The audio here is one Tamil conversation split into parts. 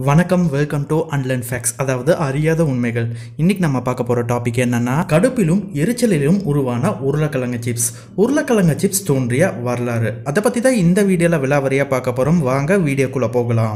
வணக்கம் வெல்கம் டு அன்லன் ஃபேக்ஸ் அதாவது அறியாத உண்மைகள் இன்னைக்கு நம்ம பார்க்க போகிற டாபிக் என்னன்னா கடுப்பிலும் எரிச்சலிலும் உருவான உருளைக்கிழங்கு சிப்ஸ் உருளைக்கிழங்கு சிப்ஸ் தோன்றிய வரலாறு அதை பற்றி தான் இந்த வீடியோவில் விலாவரியாக பார்க்க போகிறோம் வாங்க வீடியோக்குள்ளே போகலாம்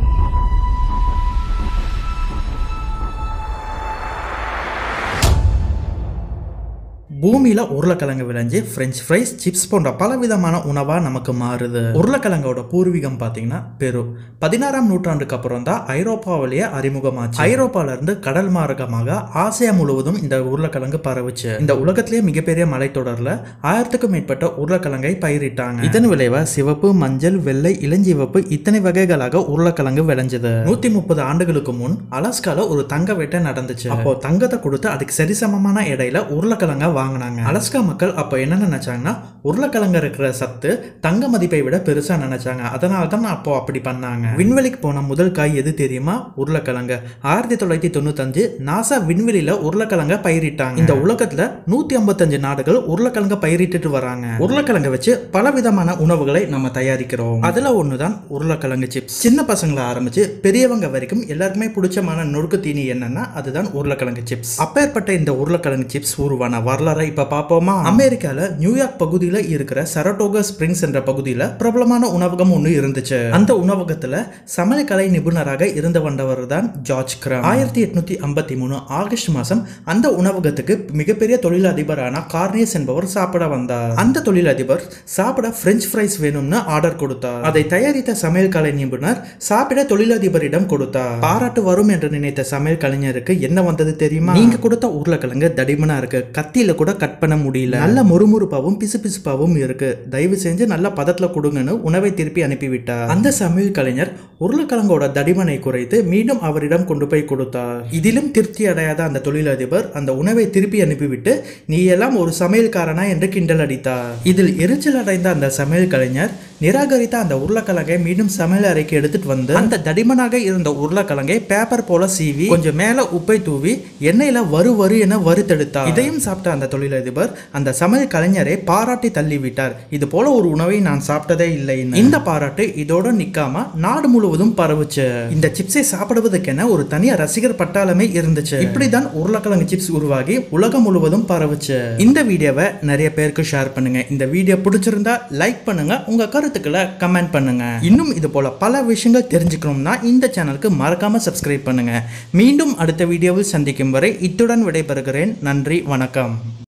பூமியில உருளைக்கிழங்கு விளைஞ்சு பிரெஞ்ச் ஃப்ரைஸ் சிப்ஸ் போன்ற பலவிதமான உணவா நமக்கு மாறுது உருளைக்கிழங்கோட பூர்வீகம் பார்த்தீங்கன்னா பெரு பதினாறாம் நூற்றாண்டுக்கு அப்புறம் தான் ஐரோப்பாவிலேயே அறிமுகமாச்சு ஐரோப்பால இருந்து கடல் மார்க்கமாக ஆசியா முழுவதும் இந்த உருளைக்கிழங்கு பரவுச்சு இந்த உலகத்திலேயே மிகப்பெரிய மலைத்தொடர்ல ஆயிரத்துக்கும் மேற்பட்ட உருளைக்கிழங்கை பயிரிட்டாங்க இதன் விளைவா சிவப்பு மஞ்சள் வெள்ளை இளஞ்சிவப்பு இத்தனை வகைகளாக உருளைக்கிழங்கு விளைஞ்சது நூத்தி முப்பது ஆண்டுகளுக்கு முன் அலாஸ்கால ஒரு தங்க வேட்டை நடந்துச்சு அப்போ தங்கத்தை கொடுத்து அதுக்கு சரிசமமான இடையில உருளைக்கிழங்க வாங்கினாங்க அலஸ்கா மக்கள் அப்போ என்ன நினைச்சாங்கன்னா உருளைக்கிழங்கு இருக்கிற சத்து தங்க மதிப்பை விட பெருசா நினைச்சாங்க அதனால தான் அப்போ அப்படி பண்ணாங்க விண்வெளிக்கு போன முதல் காய் எது தெரியுமா உருளைக்கிழங்கு ஆயிரத்தி தொள்ளாயிரத்தி தொண்ணூத்தஞ்சு நாசா விண்வெளியில உருளைக்கிழங்க பயிரிட்டாங்க இந்த உலகத்துல நூத்தி ஐம்பத்தஞ்சு நாடுகள் உருளைக்கிழங்க பயிரிட்டுட்டு வராங்க உருளைக்கிழங்க வச்சு பல விதமான உணவுகளை நம்ம தயாரிக்கிறோம் அதுல ஒண்ணுதான் உருளைக்கிழங்கு சிப்ஸ் சின்ன பசங்களை ஆரம்பிச்சு பெரியவங்க வரைக்கும் எல்லாருக்குமே பிடிச்சமான நொறுக்கு தீனி என்னன்னா அதுதான் உருளைக்கிழங்கு சிப்ஸ் அப்பேற்பட்ட இந்த உருளைக்கிழங்கு சிப்ஸ் உருவான வரலாறை இப்ப பார்ப்போமா அமெரிக்கால நியூயார்க் பகுதியில இருக்கிற சரட்டோகா ஸ்பிரிங்ஸ் என்ற பகுதியில பிரபலமான உணவகம் ஒன்று இருந்துச்சு அந்த உணவகத்துல சமையல் கலை நிபுணராக இருந்து வந்தவர் தான் ஜார்ஜ் கிராம் ஆயிரத்தி எட்நூத்தி ஐம்பத்தி மூணு ஆகஸ்ட் மாசம் அந்த உணவகத்துக்கு மிகப்பெரிய தொழிலதிபரான கார்னியஸ் என்பவர் சாப்பிட வந்தார் அந்த தொழிலதிபர் சாப்பிட பிரெஞ்ச் ஃப்ரைஸ் வேணும்னு ஆர்டர் கொடுத்தார் அதை தயாரித்த சமையல் கலை நிபுணர் சாப்பிட தொழிலதிபரிடம் கொடுத்தார் பாராட்டு வரும் என்று நினைத்த சமையல் கலைஞருக்கு என்ன வந்தது தெரியுமா நீங்க கொடுத்த உருளைக்கிழங்கு தடிமனா இருக்கு கத்தியில கூட கட் பண்ண முடியல நல்ல மொறுமொறுப்பாவும் பிசுபிசுப்பாவும் இருக்கு தயவு செஞ்சு நல்ல பதத்துல கொடுங்கன்னு உணவை திருப்பி அனுப்பிவிட்டார் அந்த சமையல் கலைஞர் உருளைக்கிழங்கோட தடிமனை குறைத்து மீண்டும் அவரிடம் கொண்டு போய் கொடுத்தார் இதிலும் திருப்தி அடையாத அந்த தொழிலதிபர் அந்த உணவை திருப்பி அனுப்பிவிட்டு நீ எல்லாம் ஒரு சமையல்காரனா என்று கிண்டல் அடித்தார் இதில் எரிச்சல் அடைந்த அந்த சமையல் கலைஞர் நிராகரித்த அந்த உருளைக்கிழங்கை மீண்டும் சமையல் அறைக்கு எடுத்துட்டு வந்து அந்த தடிமனாக இருந்த உருளைக்கிழங்கை பேப்பர் போல சீவி கொஞ்சம் மேல உப்பை தூவி எண்ணெயில வறு வறு என வறுத்தெடுத்தார் இதையும் சாப்பிட்ட அந்த தொழிலதிபர் அந்த சமையல் கலைஞரை பாராட்டி தள்ளிவிட்டார் இது போல ஒரு உணவை நான் சாப்பிட்டதே இல்லை இந்த பாராட்டு இதோட நிக்காம நாடு முழுவதும் பரவுச்சு இந்த சிப்ஸை சாப்பிடுவதற்கென ஒரு தனியார் ரசிகர் பட்டாளமே இருந்துச்சு இப்படிதான் உருளைக்கிழங்கு சிப்ஸ் உருவாகி உலகம் முழுவதும் பரவுச்சு இந்த வீடியோவை நிறைய பேருக்கு ஷேர் பண்ணுங்க இந்த வீடியோ பிடிச்சிருந்தா லைக் பண்ணுங்க உங்க கருத்துக்களை கமெண்ட் பண்ணுங்க இன்னும் இது போல பல விஷயங்கள் தெரிஞ்சுக்கணும்னா இந்த சேனலுக்கு மறக்காம சப்ஸ்கிரைப் பண்ணுங்க மீண்டும் அடுத்த வீடியோவில் சந்திக்கும் வரை இத்துடன் விடைபெறுகிறேன் நன்றி வணக்கம்